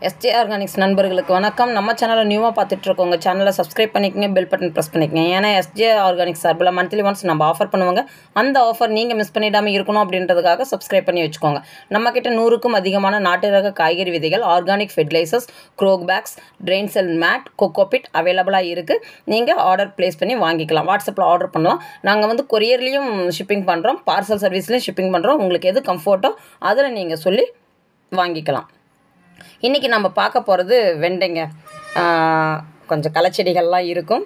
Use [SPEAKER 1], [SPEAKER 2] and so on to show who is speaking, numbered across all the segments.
[SPEAKER 1] SJ organics நண்பர்களுக்கு வணக்கம் நம்ம சேனலை நியூவாக பார்த்துட்ருக்கோங்க சேனலை சப்ஸ்கிரைப் பண்ணிக்கங்க பெல் பட்டன் ப்ரெஸ் பண்ணிக்கங்க ஏன்னா எஸ்ஜே ஆர்கானிக்ஸ் சார்பில் மந்த்லி ஒன்ஸ் நம்ம ஆஃபர் பண்ணுவாங்க அந்த ஆஃபர் நீங்கள் மிஸ் பண்ணிடாமல் இருக்கணும் அப்படின்றதுக்காக சப்ஸ்கிரைப் பண்ணி வச்சுக்கோங்க நம்மக்கிட்ட நூறுக்கும் அதிகமான நாட்டு ரக காய்கறி விதைகள் organic fertilizers grow bags drain cell mat cocopeat அவைலபிளாக இருக்குது நீங்கள் ஆர்டர் ப்ளேஸ் பண்ணி வாங்கிக்கலாம் வாட்ஸ்அப்பில் ஆர்டர் பண்ணலாம் நாங்கள் வந்து கொரியர்லேயும் ஷிப்பிங் பண்ணுறோம் பார்சல் சர்வீஸ்லேயும் ஷிப்பிங் பண்ணுறோம் உங்களுக்கு எது கம்ஃபர்ட்டோ அதில் நீங்கள் சொல்லி வாங்கிக்கலாம் இன்றைக்கி நம்ம பார்க்க போகிறது வெண்டைங்க ஆஹ் கொஞ்சம் களைச்செடிகள்லாம் இருக்கும்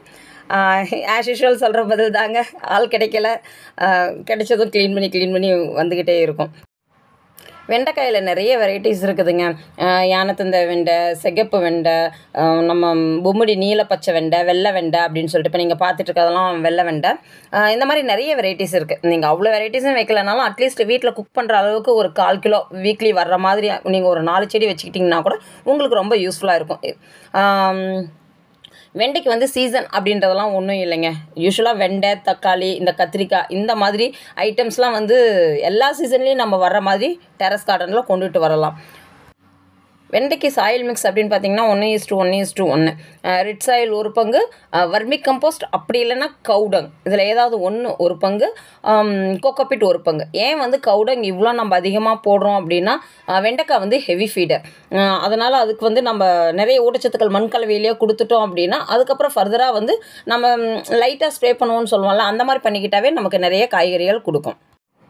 [SPEAKER 1] ஆஸ் யூஷுவல் சொல்கிற பதில் தாங்க ஆள் கிடைக்கல ஆஹ் கிடைச்சதும் க்ளீன் பண்ணி க்ளீன் பண்ணி வந்துக்கிட்டே இருக்கும் வெண்டைக்காயில் நிறைய வெரைட்டிஸ் இருக்குதுங்க ஆஹ் யானத்தந்த வெண்டை சிகப்பு வெண்டை ஆஹ் நம்ம பொம்முடி நீல பச்சை வெண்டை வெள்ளை வெண்டை அப்படின்னு சொல்லிட்டு இப்போ நீங்கள் பார்த்துட்டு இருக்கிறதெல்லாம் வெள்ளை வெண்டை ஆஹ் இந்த மாதிரி நிறைய வெரைட்டிஸ் இருக்குது நீங்கள் அவ்வளோ வெரைட்டிஸும் வைக்கலனாலும் அட்லீஸ்ட் வீட்டில் குக் பண்ணுற அளவுக்கு ஒரு கால் கிலோ வீக்லி வர்ற மாதிரி நீங்கள் ஒரு நாலு செடி வச்சுக்கிட்டிங்கன்னா கூட உங்களுக்கு ரொம்ப யூஸ்ஃபுல்லாக இருக்கும் ஆம், வெண்டைக்கு வந்து சீசன் அப்படின்றதெல்லாம் ஒன்றும் இல்லைங்க யூஸ்வலாக வெண்டை தக்காளி இந்த கத்திரிக்காய் இந்த மாதிரி ஐட்டம்ஸ்லாம் வந்து எல்லா சீசன்லேயும் நம்ம வர்ற மாதிரி டெரஸ் கார்டனில் கொண்டுட்டு வரலாம் வெண்டைக்கு சாயில் மிக்ஸ் அப்படின்னு பார்த்தீங்கன்னா ஒன்று இஸ் டூ ஒன்று இஸ் டூ ஒன்று ரிட் சாயில் ஒரு பங்கு வர்மி கம்போஸ்ட் அப்படி இல்லைன்னா கவுடங் இதில் ஏதாவது ஒன்று ஒரு பங்கு கோகோபிட் ஒரு பங்கு ஏன் வந்து கவுடங் இவ்வளோ நம்ம அதிகமாக போடுறோம் அப்படின்னா அஹ், வெண்டைக்காய் வந்து ஹெவி ஃபீடர் அதனால் அதுக்கு வந்து நம்ம நிறைய ஊட்டச்சத்துக்கள் மண் கலவையிலேயே கொடுத்துட்டோம் அப்படின்னா அதுக்கப்புறம் ஃபர்தராக வந்து நம்ம லைட்டாக ஸ்ப்ரே பண்ணுவோம்னு சொல்லுவோம்ல அந்த மாதிரி பண்ணிக்கிட்டாவே நமக்கு நிறைய காய்கறிகள் கொடுக்கும்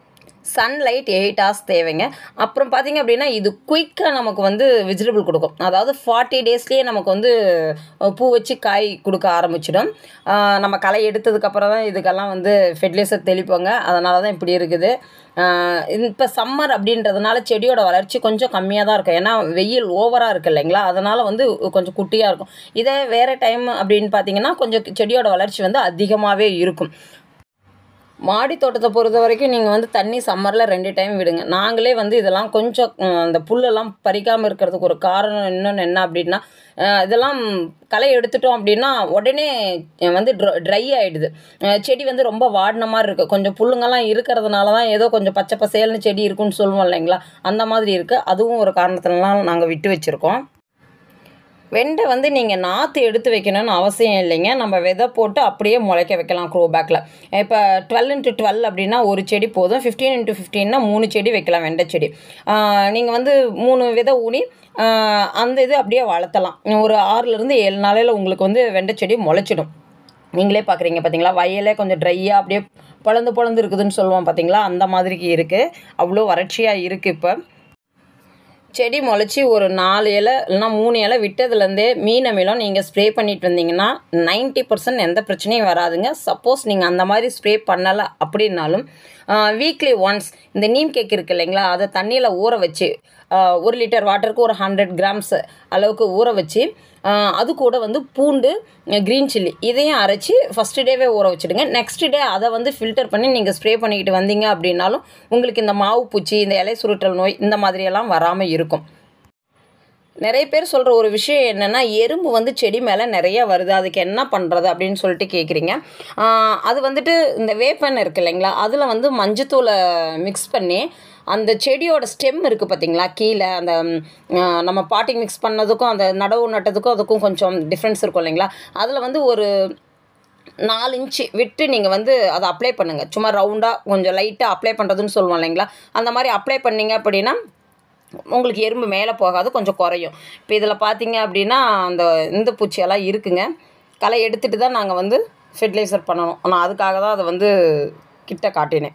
[SPEAKER 1] சன்லைட் எயிட் ஹவர்ஸ் தேவைங்க அப்புறம் பார்த்தீங்க அப்படின்னா இது குயிக்காக நமக்கு வந்து விஜிடபிள் கொடுக்கும் அதாவது ஃபார்ட்டி டேஸ்லேயே நமக்கு வந்து அஹ், பூ வச்சு காய் கொடுக்க ஆரம்பிச்சிடும் ஆஹ், நம்ம களை எடுத்ததுக்கப்புறம் தான் இதுக்கெல்லாம் வந்து ஃபெர்டிலைசர் தெளிப்போங்க அதனால தான் இப்படி இருக்குது இப்போ சம்மர் அப்படின்றதுனால செடியோட வளர்ச்சி கொஞ்சம் கம்மியாக தான் இருக்கும் ஏன்னா வெயில் ஓவராக இருக்குது இல்லைங்களா அதனால் வந்து கொஞ்சம் குட்டியாக இருக்கும் இதே வேறு டைம் அப்படின்னு பார்த்தீங்கன்னா கொஞ்சம் செடியோட வளர்ச்சி வந்து அதிகமாகவே இருக்கும் மாடி தோட்டத்தை பொறுத்த வரைக்கும் நீங்கள் வந்து தண்ணி சம்மரில் ரெண்டு டைம் விடுங்க நாங்களே வந்து இதெல்லாம் கொஞ்சம் ம், அந்த புல்லெல்லாம் பறிக்காமல் இருக்கிறதுக்கு ஒரு காரணம் இன்னொன்று என்ன அப்படின்னா அஹ், இதெல்லாம் களை எடுத்துட்டோம் அப்படின்னா உடனே அஹ், வந்து ட்ரை ஆகிடுது செடி வந்து ரொம்ப வாடின மாதிரி இருக்குது கொஞ்சம் புல்லுங்கெல்லாம் இருக்கிறதுனால தான் ஏதோ கொஞ்சம் பச்சை பசேல்னு செடி இருக்குன்னு சொல்லுவோம் இல்லைங்களா அந்த மாதிரி இருக்குது அதுவும் ஒரு காரணத்தினால நாங்கள் விட்டு வச்சுருக்கோம் வெண்டை வந்து நீங்கள் நாற்று எடுத்து வைக்கணும்னு அவசியம் இல்லைங்க நம்ம விதை போட்டு அப்படியே முளைக்க வைக்கலாம் க்ரோ பேக்கில் இப்போ டுவெல் இன்ட்டு டுவெல் அப்படின்னா ஒரு செடி போதும் ஃபிஃப்டீன் இன்ட்டு ஃபிஃப்டீன்னா மூணு செடி வைக்கலாம் வெண்டை செடி நீங்கள் வந்து மூணு விதை ஊனி ஆஹ் அந்த இது அப்படியே வளர்த்தலாம் ஒரு ஆறுலேருந்து ஏழு நாளையில் உங்களுக்கு வந்து வெண்டை செடி முளைச்சிடும் நீங்களே பார்க்குறீங்க பார்த்தீங்களா வயலே கொஞ்சம் ட்ரையாக அப்படியே பொழந்து பொழந்து இருக்குதுன்னு சொல்லுவோம் பார்த்தீங்களா அந்த மாதிரிக்கு இருக்குது அவ்வளோ வறட்சியாக இருக்குது இப்போ செடி முளைச்சி ஒரு நாலு இலை இல்லைனா மூணு இலை விட்டதுலேருந்தே மீன் அமிலம் நீங்கள் ஸ்ப்ரே பண்ணிட்டு வந்தீங்கன்னா 90% பர்சன்ட் எந்த பிரச்சனையும் வராதுங்க சப்போஸ் நீங்கள் அந்த மாதிரி ஸ்ப்ரே பண்ணலை அப்படின்னாலும் வீக்லி ஒன்ஸ் இந்த நீம் கேக் இருக்கு இல்லைங்களா அதை தண்ணியில் ஊற வச்சு ஆஹ், ஒரு லிட்டர் வாட்டருக்கு ஒரு ஹண்ட்ரட் கிராம்ஸ் அளவுக்கு ஊற வச்சு ஆஹ், அது கூட வந்து பூண்டு க்ரீன் சில்லி இதையும் அரைச்சி ஃபஸ்ட்டு டேவே ஊற வச்சுடுங்க நெக்ஸ்ட் டே அதை வந்து ஃபில்டர் பண்ணி நீங்கள் ஸ்ப்ரே பண்ணிக்கிட்டு வந்தீங்க அப்படின்னாலும் உங்களுக்கு இந்த மாவு பூச்சி இந்த இலை சுருட்டல் நோய் இந்த மாதிரியெல்லாம் வராமல் இருக்கும் நிறைய பேர் சொல்கிற ஒரு விஷயம் என்னென்னா எறும்பு வந்து செடி மேலே நிறைய வருது அதுக்கு என்ன பண்ணுறது அப்படின்னு சொல்லிட்டு கேட்குறீங்க அது வந்துட்டு இந்த வேப்பெண்ணெய் இருக்கு இல்லைங்களா அதில் வந்து மஞ்சத்தூளை மிக்ஸ் பண்ணி அந்த செடியோட ஸ்டெம் இருக்குது பார்த்தீங்களா கீழே அந்த ம், ஆ, நம்ம பாட்டிங் மிக்ஸ் பண்ணதுக்கும் அந்த நடவு நட்டதுக்கும் அதுக்கும் கொஞ்சம் டிஃப்ரென்ஸ் இருக்கும் இல்லைங்களா அதில் வந்து ஒரு நாலு இன்ச்சு விட்டு நீங்கள் வந்து அதை அப்ளை பண்ணுங்கள் சும்மா ரவுண்டாக கொஞ்சம் லைட்டாக அப்ளை பண்ணுறதுன்னு சொல்லுவோம் இல்லைங்களா அந்த மாதிரி அப்ளை பண்ணீங்க அப்படின்னா உங்களுக்கு எறும்பு மேலே போகாது கொஞ்சம் குறையும் இப்போ இதில் பார்த்தீங்க அப்படின்னா அந்த இந்த பூச்சியெல்லாம் இருக்குங்க களை எடுத்துட்டு தான் நாங்கள் வந்து ஃபெர்டிலைசர் பண்ணணும் ஆனால் அதுக்காக தான் அதை வந்து கிட்ட காட்டினேன்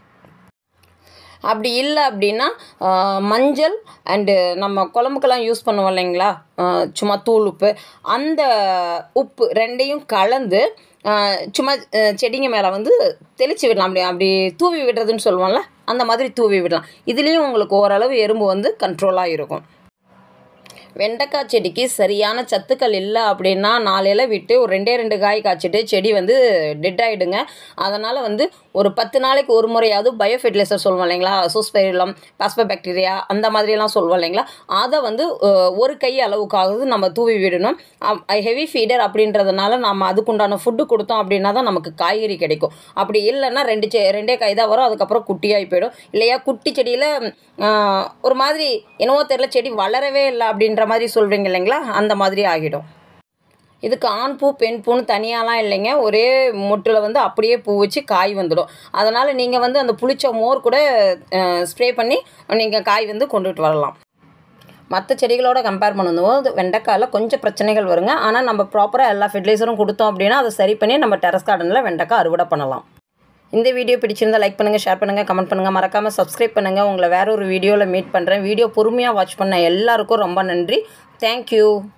[SPEAKER 1] அப்படி இல்லை அப்படின்னா ஆஹ், மஞ்சள் அண்டு நம்ம குழம்புக்கெல்லாம் யூஸ் பண்ணுவோம் இல்லைங்களா ஆஹ், சும்மா தூள் உப்பு அந்த உப்பு ரெண்டையும் கலந்து ஆஹ், சும்மா ஆஹ், செடிங்க மேலே வந்து தெளித்து விடலாம் அப்படி அப்படி தூவி விடுறதுன்னு சொல்லுவோம்ல அந்த மாதிரி தூவி விடலாம் இதுலேயும் உங்களுக்கு ஓரளவு எறும்பு வந்து கண்ட்ரோலாக இருக்கும் வெண்டைக்காய் செடிக்கு சரியான சத்துக்கள் இல்லை அப்படின்னா நாலு இலை விட்டு ஒரு ரெண்டே ரெண்டு காய் காய்ச்சிட்டு செடி வந்து டெட் ஆகிடுங்க அதனால் வந்து ஒரு பத்து நாளைக்கு ஒரு முறையாவது பயோ ஃபெர்டிலைசர் சொல்லுவோம் இல்லைங்களா சூஸ்பெரிலம் பாஸ்போபாக்டீரியா அந்த மாதிரியெல்லாம் சொல்லுவோம் இல்லைங்களா அதை வந்து அஹ், ஒரு கை அளவுக்காவது நம்ம தூவி விடணும் ஹெவி ஃபீடர் அப்படின்றதுனால நம்ம அதுக்குண்டான ஃபுட்டு கொடுத்தோம் அப்படின்னா தான் நமக்கு காய்கறி கிடைக்கும் அப்படி இல்லைன்னா ரெண்டு செ ரெண்டே காய் தான் வரும் அதுக்கப்புறம் குட்டியாகி போயிடும் இல்லையா குட்டி செடியில் ஒரு மாதிரி என்னவோ தெரில செடி வளரவே இல்லை அப்படின்ற மாதிரி சொல்வீங்க இல்லைங்களா அந்த மாதிரி ஆகிடும் இதுக்கு ஆண் பூ பெண் பூன்னு தனியாலாம் இல்லைங்க ஒரே மொட்டில் வந்து அப்படியே பூ வச்சு காய் வந்துடும் அதனால் நீங்கள் வந்து அந்த புளிச்ச மோர் கூட ஸ்ப்ரே பண்ணி நீங்கள் காய் வந்து கொண்டுட்டு வரலாம் மற்ற செடிகளோட கம்பேர் பண்ணும்போது வெண்டைக்காயில் கொஞ்சம் பிரச்சனைகள் வருங்க ஆனால் நம்ம ப்ராப்பராக எல்லா ஃபெர்டிலைசரும் கொடுத்தோம் அப்படின்னா அதை சரி பண்ணி நம்ம டெரஸ் கார்டனில் வெண்டைக்காய் அறுவடை பண்ணலாம் இந்த வீடியோ பிடிச்சிருந்தா லைக் பண்ணுங்கள் ஷேர் பண்ணுங்கள் கமெண்ட் பண்ணுங்கள் மறக்காமல் சப்ஸ்கிரைப் பண்ணுங்கள் உங்களை வேற ஒரு வீடியோவில் மீட் பண்ணுறேன் வீடியோ பொறுமையாக வாட்ச் பண்ண எல்லாருக்கும் ரொம்ப நன்றி தேங்க்யூ